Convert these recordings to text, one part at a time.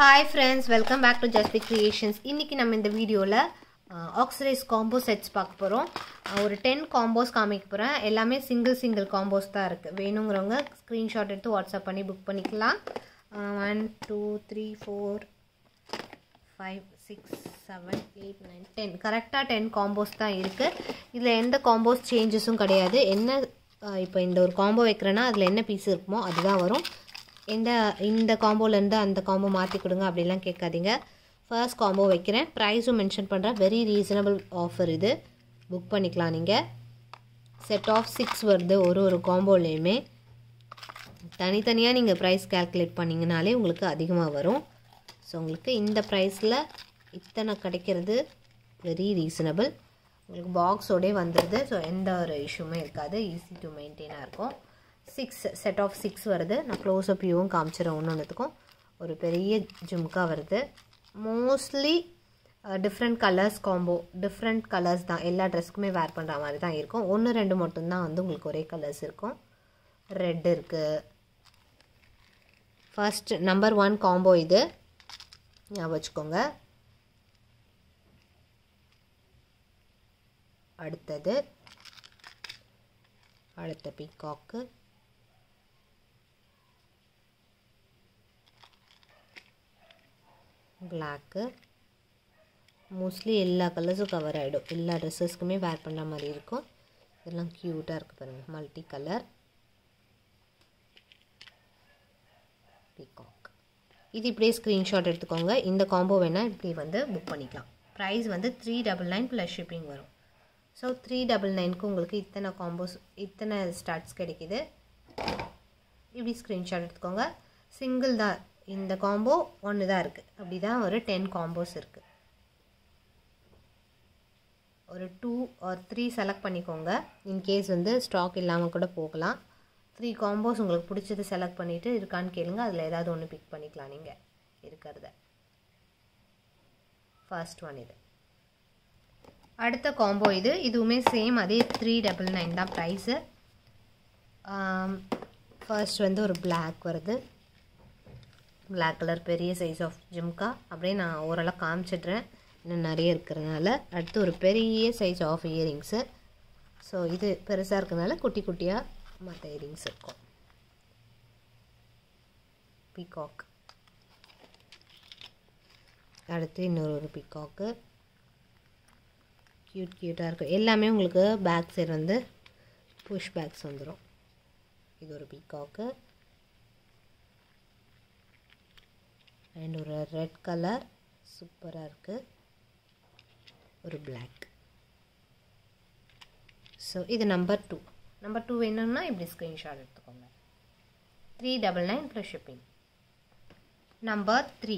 hi friends welcome back to Jaspi creations இன்றைக்கி நம்ம இந்த வீடியோவில் ஆக்சிடைஸ் காம்போ செட்ஸ் பார்க்க போகிறோம் ஒரு டென் காம்போஸ் காமிக்க போகிறேன் எல்லாமே சிங்கிள் சிங்கிள் காம்போஸ் தான் இருக்குது வேணுங்கிறவங்க ஸ்க்ரீன்ஷாட் எடுத்து வாட்ஸ்அப் பண்ணி புக் பண்ணிக்கலாம் one two three four five six seven eight nine ten கரெக்டாக டென் காம்போஸ் தான் இருக்குது இதில் எந்த காம்போஸ் சேஞ்சஸும் கிடையாது என்ன இப்போ இந்த ஒரு காம்போ வைக்கிறேன்னா அதில் என்ன பீஸ் இருக்குமோ அதுதான் வரும் எந்த இந்த காம்போலேருந்து அந்த காம்போ மாற்றி கொடுங்க அப்படிலாம் கேட்காதீங்க ஃபர்ஸ்ட் காம்போ வைக்கிறேன் ப்ரைஸும் மென்ஷன் பண்ணுறேன் வெரி ரீசனபிள் ஆஃபர் இது புக் பண்ணிக்கலாம் நீங்கள் செட் ஆஃப் சிக்ஸ் வருது ஒரு ஒரு காம்போலேயுமே தனித்தனியாக நீங்கள் ப்ரைஸ் கேல்குலேட் பண்ணிங்கனாலே உங்களுக்கு அதிகமாக வரும் ஸோ உங்களுக்கு இந்த ப்ரைஸில் இத்தனை கிடைக்கிறது வெரி ரீசனபிள் உங்களுக்கு பாக்ஸோடே வந்துடுது ஸோ எந்த ஒரு இஷ்யூமே இருக்காது ஈஸி டு மெயின்டைனாக இருக்கும் சிக்ஸ் செட் ஆஃப் சிக்ஸ் வருது நான் க்ளோஸ் அப் வியூவும் காமிச்சிடறேன் ஒன்று ஒன்றுத்துக்கும் ஒரு பெரிய ஜும்கா வருது mostly different colours combo different colours தான் எல்லா ட்ரெஸ்க்குமே வேர் பண்ணுற மாதிரி தான் இருக்கும் ஒன்று ரெண்டு மட்டும்தான் வந்து உங்களுக்கு ஒரே கலர்ஸ் இருக்கும் ரெட் இருக்குது ஃபர்ஸ்ட் நம்பர் ஒன் காம்போ இது ஞாபகம் வச்சுக்கோங்க அடுத்தது அடுத்த பீகாக்கு பிளாக்கு மோஸ்ட்லி எல்லா கலர்ஸும் கவர் ஆகிடும் எல்லா ட்ரெஸ்ஸஸ்க்குமே வேர் பண்ணுற மாதிரி இருக்கும் இதெல்லாம் க்யூட்டாக இருக்குது பாருங்கள் மல்டி கலர் பீகாக் இது இப்படியே ஸ்க்ரீன்ஷாட் எடுத்துக்கோங்க இந்த காம்போ வேணால் இப்படி வந்து புக் பண்ணிக்கலாம் ப்ரைஸ் வந்து three double nine plus shipping வரும் ஸோ த்ரீ டபுள் நைனுக்கு உங்களுக்கு இத்தனை காம்போஸ் இத்தனை ஸ்டார்ட்ஸ் கிடைக்கிது இப்படி ஸ்க்ரீன்ஷாட் எடுத்துக்கோங்க சிங்கிள் தான் இந்த காம்போ ஒன்று தான் இருக்குது அப்படி தான் ஒரு டென் காம்போஸ் இருக்குது ஒரு டூ ஆர் த்ரீ செலக்ட் பண்ணிக்கோங்க இன்கேஸ் வந்து ஸ்டாக் இல்லாமல் கூட போகலாம் த்ரீ காம்போஸ் உங்களுக்கு பிடிச்சது செலக்ட் பண்ணிவிட்டு இருக்கான்னு கேளுங்க அதில் ஏதாவது ஒன்று பிக் பண்ணிக்கலாம் நீங்கள் இருக்கிறத ஃபர்ஸ்ட் ஒன் இது அடுத்த காம்போ இது இதுவுமே சேம் அதே த்ரீ டபுள் நைன் தான் ப்ரைஸு ஃபர்ஸ்ட் வந்து ஒரு பிளாக் வருது பிளாக் கலர் பெரிய சைஸ் ஆஃப் ஜிம்கா அப்படியே நான் ஓரளவு காமிச்சிட்றேன் இன்னும் நிறைய இருக்கிறதுனால அடுத்து ஒரு பெரிய சைஸ் ஆஃப் இயரிங்ஸு ஸோ இது பெருசாக இருக்கிறதுனால குட்டி குட்டியாக மற்ற இயரிங்ஸ் இருக்கும் பீகாக் அடுத்து இன்னொரு ஒரு பீகாக்கு க்யூட் க்யூட்டாக இருக்கும் எல்லாமே உங்களுக்கு பேக் சைடு வந்து புஷ் பேக்ஸ் வந்துடும் இது ஒரு பீகாக்கு அண்ட் ஒரு ரெட் கலர் சூப்பராக இருக்குது ஒரு பிளாக் ஸோ இது நம்பர் டூ நம்பர் டூ வேணும்னா இப்படி ஸ்க்ரீன்ஷாட் எடுத்துக்கோங்க three double nine plus shipping number three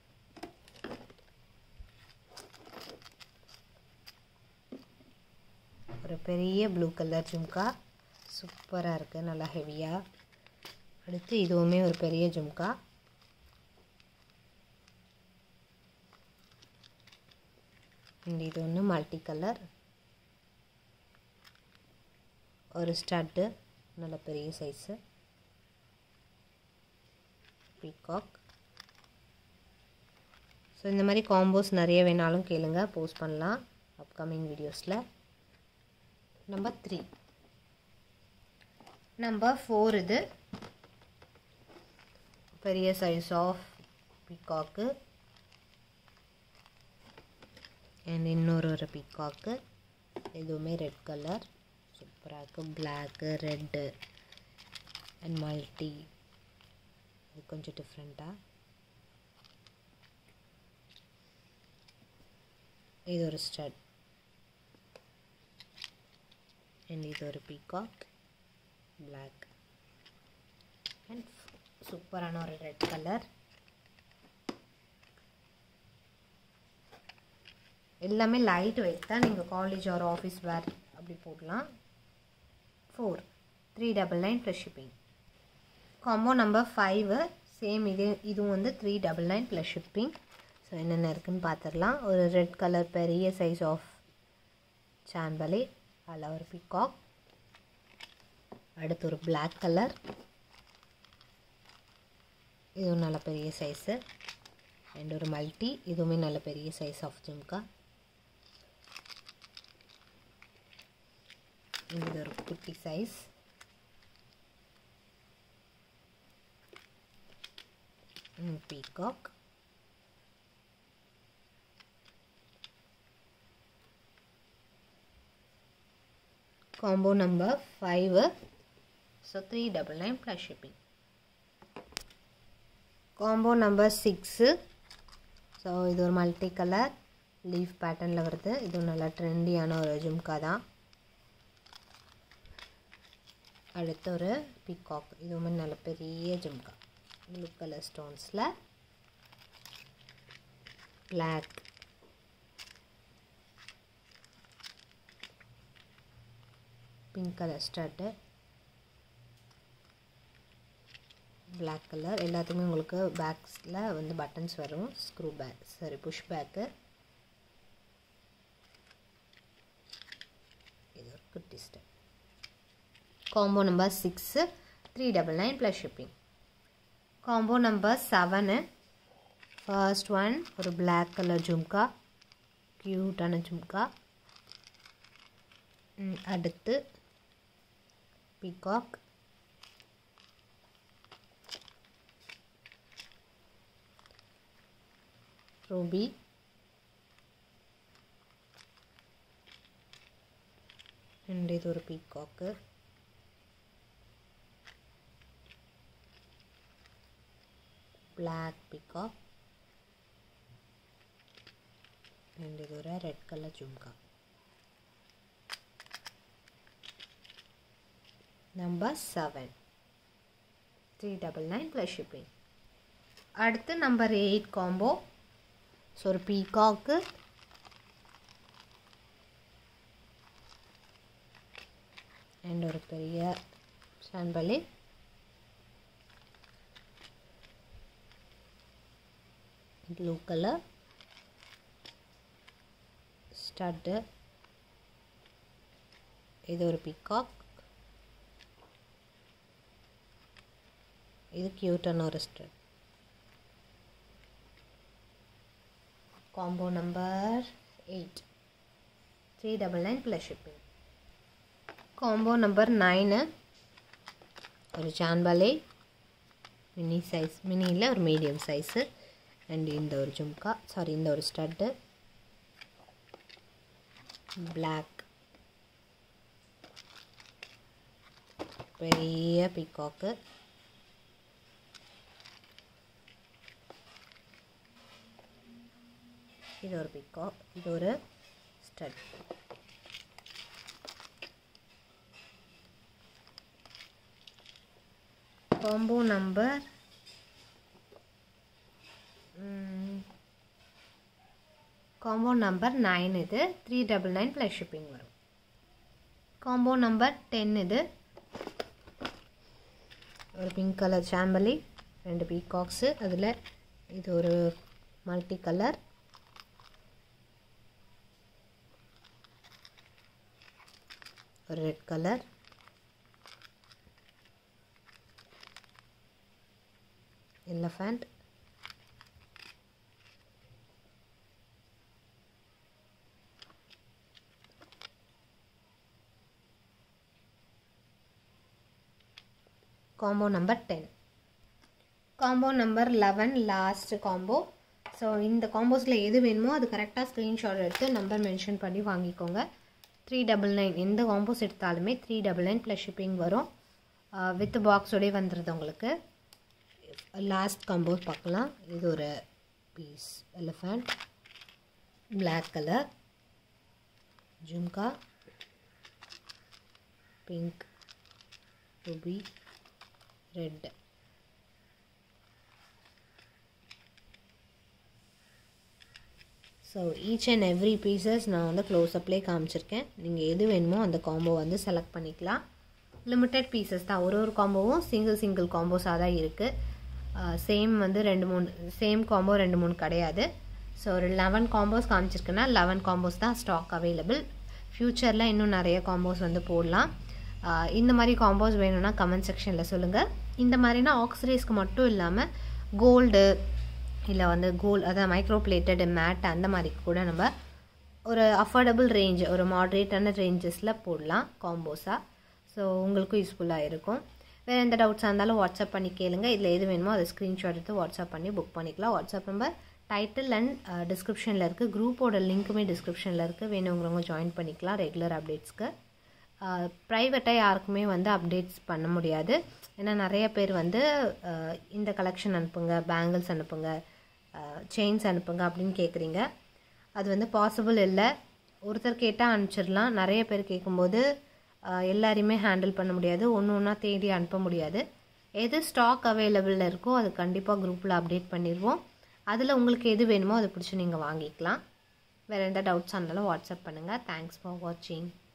ஒரு பெரிய ப்ளூ கலர் ஜும்கா சூப்பராக இருக்குது நல்லா ஹெவியாக அடுத்து இதுவுமே ஒரு பெரிய ஜும்கா அண்ட் இது ஒன்று மல்டி கலர் ஒரு ஸ்டட்டு நல்ல பெரிய சைஸு பீகாக் ஸோ இந்த மாதிரி காம்போஸ் நிறைய வேணாலும் கேளுங்க போஸ்ட் பண்ணலாம் அப்கமிங் வீடியோஸில் நம்பர் த்ரீ நம்பர் ஃபோர் இது பெரிய சைஸ் ஆஃப் பீகாக்கு அண்ட் இன்னொரு ஒரு பீகாக்கு எதுவுமே ரெட் கலர் சூப்பராக இருக்குது பிளாக்கு ரெட்டு அண்ட் மல்டி இது கொஞ்சம் டிஃப்ரெண்ட்டாக இது ஒரு ஸ்டட் அண்ட் இது ஒரு பீகாக் பிளாக் அண்ட் சூப்பரான ஒரு ரெட் கலர் எல்லாமே லைட் வெயிட் தான் நீங்கள் காலேஜ் ஆர் ஆஃபீஸ் வேர் அப்படி போடலாம் four three double nine plus shipping combo number five same இது இதுவும் வந்து three double nine plus shipping so என்னென்ன இருக்குதுன்னு பார்த்துடலாம் ஒரு ரெட் கலர் பெரிய சைஸ் ஆஃப் சாம்பலி அதில் ஒரு பிகாக் அடுத்து ஒரு பிளாக் கலர் இதுவும் நல்ல பெரிய சைஸு அண்ட் ஒரு மல்டி இதுவுமே நல்ல பெரிய சைஸ் ஆஃப் ஜும்கா இது ஒரு குட்டி size peacock combo number 5 so 399 plus shipping combo number 6 so இது ஒரு மல்டி கலர் லீஃப் பேட்டர்னில் வருது இது நல்லா ட்ரெண்டியான ஒரு ஜும்கா தான் அடுத்து ஒரு பீகாக் இதுவுமே நல்ல பெரிய ஜும்கா ப்ளூ கலர் ஸ்டோன்ஸில் black pink colour stud black colour எல்லாத்துக்குமே உங்களுக்கு பேக்ஸில் வந்து பட்டன்ஸ் வரும் screw back sorry push back இது ஒரு குட்டி step combo number six three double nine plus shipping combo number seven first one ஒரு பிளாக் கலர் ஜும்கா க்யூட்டான ஜும்கா அடுத்து பீகாக் ரூபி அண்ட் இது ஒரு பீகாக்கு பிளாக் பீகாக் அண்ட் இது ஒரு red colour jhumka number seven three double nine plus shipping அடுத்து number eight combo so ஒரு peacock and ஒரு பெரிய சான்பலி ப்ளூ கலர் ஸ்டட்டு இது ஒரு பீகாக் இது க்யூட்டான ஒரு stud combo number eight three double nine plus shipping combo number nine ஒரு சான்பாலே மினி சைஸ் மினியில் ஒரு மீடியம் சைஸு அண்ட் இந்த ஒரு ஜும்கா சாரி இந்த ஒரு ஸ்டட்டு பிளாக் பெரிய பீகாக்கு இது ஒரு பிக்காக் இது ஒரு stud combo number combo number nine இது three double nine plus shipping வரும் காம்போ நம்பர் டென் இது ஒரு பிங்க் கலர் சாம்பலி ரெண்டு பீகாக்ஸு அதில் இது ஒரு மல்டி கலர் ஒரு red colour elephant combo number ten combo number eleven last combo so இந்த காம்போஸில் எது வேணுமோ அது கரெக்டாக ஸ்க்ரீன்ஷாட் எடுத்து நம்பர் மென்ஷன் பண்ணி வாங்கிக்கோங்க த்ரீ டபுள் நைன் எந்த காம்போஸ் எடுத்தாலுமே three double nine plus shipping வரும் வித் பாக்ஸோடய வந்துடுது உங்களுக்கு லாஸ்ட் காம்போஸ் பார்க்கலாம் இது ஒரு piece elephant black colour jhumka pink ruby red so each and every pieces நான் வந்து க்ளோஸ்அப்லேயே காமிச்சிருக்கேன் நீங்கள் எது வேணுமோ அந்த காம்போ வந்து செலக்ட் பண்ணிக்கலாம் லிமிட்டட் பீசஸ் தான் ஒரு ஒரு காம்போவும் சிங்கிள் சிங்கிள் காம்போஸாக தான் இருக்குது சேம் வந்து ரெண்டு மூணு சேம் காம்போ ரெண்டு மூணு கிடையாது ஸோ ஒரு லெவன் காம்போஸ் காமிச்சிருக்கேன்னா லெவன் காம்போஸ் தான் ஸ்டாக் அவைலபிள் ஃப்யூச்சரில் இன்னும் நிறைய காம்போஸ் வந்து போடலாம் இந்த மாதிரி காம்போஸ் வேணும்னா கமெண்ட் செக்ஷனில் சொல்லுங்கள் இந்த மாதிரினா ஆக்சிடைஸ்க்கு மட்டும் இல்லாமல் கோல்டு இல்லை வந்து கோல் அதான் மைக்ரோ பிளேட்டட் மேட் அந்த மாதிரி கூட நம்ம ஒரு அஃபோர்டபுள் ரேஞ்ச் ஒரு மாட்ரேட்டான ரேஞ்சஸில் போடலாம் காம்போஸாக ஸோ உங்களுக்கும் யூஸ்ஃபுல்லாக இருக்கும் வேறு எந்த டவுட்ஸாக இருந்தாலும் வாட்ஸ்அப் பண்ணி கேளுங்க இதில் எது வேணுமோ அதை ஸ்க்ரீன்ஷாட் எடுத்து வாட்ஸ்அப் பண்ணி புக் பண்ணிக்கலாம் வாட்ஸ்அப் நம்பர் டைட்டில் அண்ட் டிஸ்கிரிப்ஷனில் இருக்குது குரூப்போட லிங்க்குமே டிஸ்கிரிப்ஷனில் இருக்குது வேணுங்கிறவங்க ஜாயின் பண்ணிக்கலாம் ரெகுலர் அப்டேட்ஸ்க்கு ப்ரைவேட்டாக யாருக்குமே வந்து அப்டேட்ஸ் பண்ண முடியாது ஏன்னா நிறைய பேர் வந்து இந்த கலெக்ஷன் அனுப்புங்க பேங்கிள்ஸ் அனுப்புங்க செயின்ஸ் அனுப்புங்க அப்படின்னு கேட்குறீங்க அது வந்து பாசிபிள் இல்லை ஒருத்தர் கேட்டால் அனுப்பிச்சிடலாம் நிறைய பேர் கேட்கும்போது எல்லாரையுமே ஹேண்டில் பண்ண முடியாது ஒன்று ஒன்றா தேடி அனுப்ப முடியாது எது ஸ்டாக் அவைலபிளில் இருக்கோ அது கண்டிப்பாக குரூப்பில் அப்டேட் பண்ணிடுவோம் அதில் உங்களுக்கு எது வேணுமோ அதை பிடிச்சி நீங்கள் வாங்கிக்கலாம் வேறு எந்த டவுட்ஸாக இருந்தாலும் வாட்ஸ்அப் பண்ணுங்கள் தேங்க்ஸ் ஃபார் வாட்சிங்